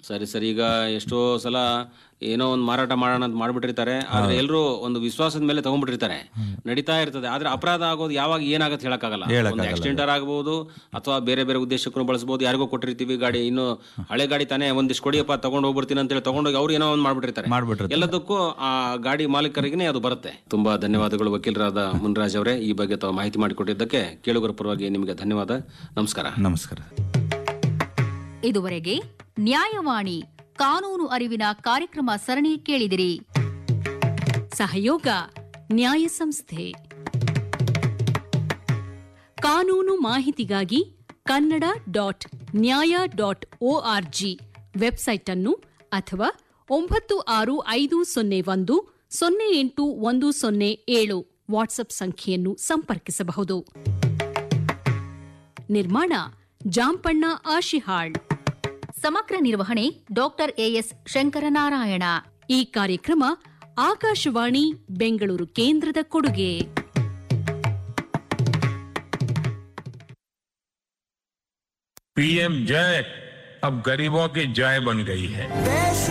ಸರಿ ಸರಿ ಈಗ ಎಷ್ಟೋ ಸಲ ಏನೋ ಒಂದು ಮಾರಾಟ ಮಾಡೋಣ ಅಂತ ಮಾಡ್ಬಿಟ್ಟಿರ್ತಾರೆ ಆದ್ರೆ ಎಲ್ಲರೂ ಒಂದು ವಿಶ್ವಾಸದ ಮೇಲೆ ತಗೊಂಡ್ಬಿಟ್ಟಿರ್ತಾರೆ ನಡೀತಾ ಇರ್ತದೆ ಆದ್ರೆ ಅಪರಾಧ ಆಗೋದು ಯಾವಾಗ ಏನಾಗತ್ತೆ ಹೇಳಕ್ಕಾಗಲ್ಲ ಒಂದು ಆಕ್ಸಿಡೆಂಟರ್ ಆಗಬಹುದು ಅಥವಾ ಬೇರೆ ಬೇರೆ ಉದ್ದೇಶಕ್ಕೂ ಬಳಸಬಹುದು ಯಾರಿಗೋ ಕೊಟ್ಟಿರ್ತೀವಿ ಗಾಡಿ ಇನ್ನು ಹಳೆ ಗಾಡಿ ತಾನೇ ಒಂದಿಷ್ಟು ಕೊಡಿಯಪ್ಪ ತಗೊಂಡು ಹೋಗ್ಬಿಡ್ತೀನಿ ಅಂತ ಹೇಳಿ ತಗೊಂಡೋಗಿ ಅವ್ರು ಏನೋ ಒಂದು ಮಾಡ್ಬಿಟ್ಟಿರ್ತಾರೆ ಮಾಡ್ಬಿಟ್ಟಿರ್ತಾರೆ. ಎಲ್ಲದಕ್ಕೂ ಆ ಗಾಡಿ ಮಾಲೀಕರಿಗೆ ಅದು ಬರುತ್ತೆ ತುಂಬಾ ಧನ್ಯವಾದಗಳು ವಕೀಲರಾದ ಮುನ್ರಾಜ್ ಅವರೇ ಈ ಬಗ್ಗೆ ತಾವು ಮಾಹಿತಿ ಮಾಡಿಕೊಟ್ಟಿದ್ದಕ್ಕೆ ಕೇಳುಗರ ಪರವಾಗಿ ನಿಮಗೆ ಧನ್ಯವಾದ ನಮಸ್ಕಾರ ನಮಸ್ಕಾರ ಇದುವರೆಗೆ ನ್ಯಾಯವಾಣಿ ಕಾನೂನು ಅರಿವಿನ ಕಾರ್ಯಕ್ರಮ ಸರಣಿ ಕೇಳಿದಿರಿ ಸಹಯೋಗ ನ್ಯಾಯ ಸಂಸ್ಥೆ ಕಾನೂನು ಮಾಹಿತಿಗಾಗಿ Kannada dot Nyaya dot ORG website ಅನ್ನು ಅಥವಾ ಒಂಬತ್ತು ಆರು ಐದು ಸೊನ್ನೆ ಒಂದು ಸೊನ್ನೆ ಎಂಟು ಒಂದು ಸೊನ್ನೆ ಏಳು ವಾಟ್ಸ್ಆಪ್ ಸಂಖ್ಯೆಯನ್ನು ಸಂಪರ್ಕಿಸಬಹುದು ನಿರ್ಮಾಣ ಜಾಂಪಣ್ಣ ಆಶಿಹಾಳ್ ಸಮಗ್ರ ನಿರ್ವಹಣೆ ಡಾಕ್ಟರ್ ಎಎಸ್ ಶಂಕರನಾರಾಯಣ ಈ ಕಾರ್ಯಕ್ರಮ ಆಕಾಶವಾಣಿ ಬೆಂಗಳೂರು ಕೇಂದ್ರದ ಕೊಡುಗೆ पीएम जय अब गरीबों की जय बन गई है देश